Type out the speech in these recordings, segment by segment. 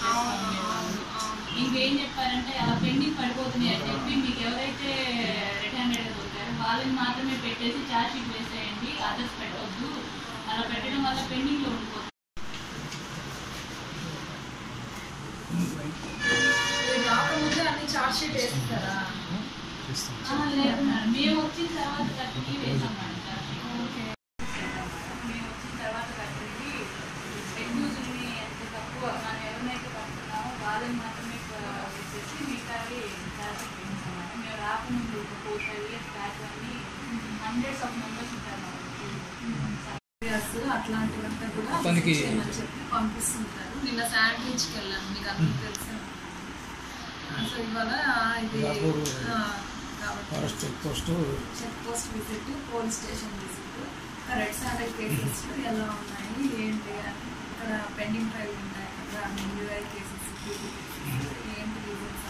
చేస్తాం మేము మీకు ఏం చెప్పారంటే అలా పెండింగ్ పడిపోతున్నాయి అని చెప్పి మీకు ఎవరైతే రెడ్ హ్యాండెడ్ దొరికారో వాళ్ళని మాత్రమే పెట్టేసి ఛార్జ్ షీట్ వేసేయండి అదర్స్ పెట్టవద్దు అలా పెట్టడం వల్ల పెండింగ్లో ఉండిపోతుంది మీరు రాకముందే అన్ని చార్జ్ షీట్ వేస్తారా ఆ, లేదు మేడం మేము వచ్చిన తర్వాత కట్టి వేసాం మేడం ఛార్జ్ షీట్ ఓకే మేము వచ్చిన తర్వాత కట్టింది ఎగ్నూజుల్ని ఎంత తక్కువ మనం ఎవరినైతే కట్టుకున్నామో వాళ్ళని మాత్రమే ప- వేసేసి మిగతావి ఛార్జ్ షీట్ వేసాం మేడం మేము రాకముందు ఒక ఫోర్ ఫైవ్ ఇయర్స్ బ్యాక్ అన్ని హండ్రెడ్స్ ఆఫ్ మెంబర్స్ ఉంటారు మా ఏరియాస్ అట్లాంటివంతా కూడా తనకి- visit చేయమని చెప్పి పంపిస్తుంటారు నిన్న శాండ్విచ్కి వెళ్ళాను మీకు అందరికి తెలుసు సో ఇవాళ ఇది రాపూరు ఆ, కాబట్టి forest check post check post visit police station visit red sandal cases ఎలా ఉన్నాయి ఏంటి అని ఇక్కడ పెండింగ్ ఫైల్ ఉన్నాయి కదా యూఐ కేసెస్ ఏంటి రీజన్స్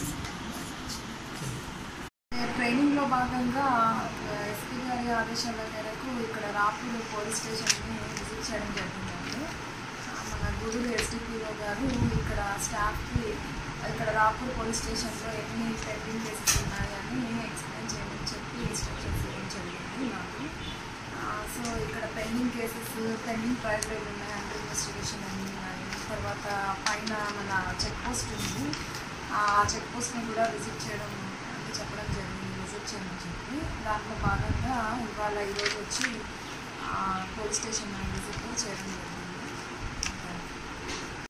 ట్రైనింగ్లో భాగంగా ఎస్పీ గారి ఆదేశాల మేరకు ఇక్కడ రాపూర్ పోలీస్ స్టేషన్ని విజిట్ చేయడం జరిగిందండి ఆ, మన గూడూరు ఎస్డిపిఓ గారు ఇక్కడ స్టాఫ్కి ఇక్కడ రాపూర్ పోలీస్ స్టేషన్లో ఎన్ని పెండింగ్ కేసెస్ ఉన్నాయని ఎక్స్ప్లెయిన్ చేయమని చెప్పి ఇన్స్ట్రక్షన్స్ ఇవ్వడం జరిగింది నాకు ఆ, సో ఇక్కడ పెండింగ్ కేసెస్ పెండింగ్ ట్రయల్ ఉన్నాయి అండర్ ఇన్వెస్టిగేషన్ అన్ని ఉన్నాయి తర్వాత పైన మన చెక్ పోస్ట్ ఉంది ఆ చెక్ పోస్ట్ని కూడా విజిట్ చేయడం అంటే చెప్పడం జరిగింది విజిట్ చేయమని చెప్పి దాంట్లో భాగంగా ఇవాళ ఈరోజు వచ్చి ఆ, పోలీస్ స్టేషన్ విజిట్ చేయడం జరిగింది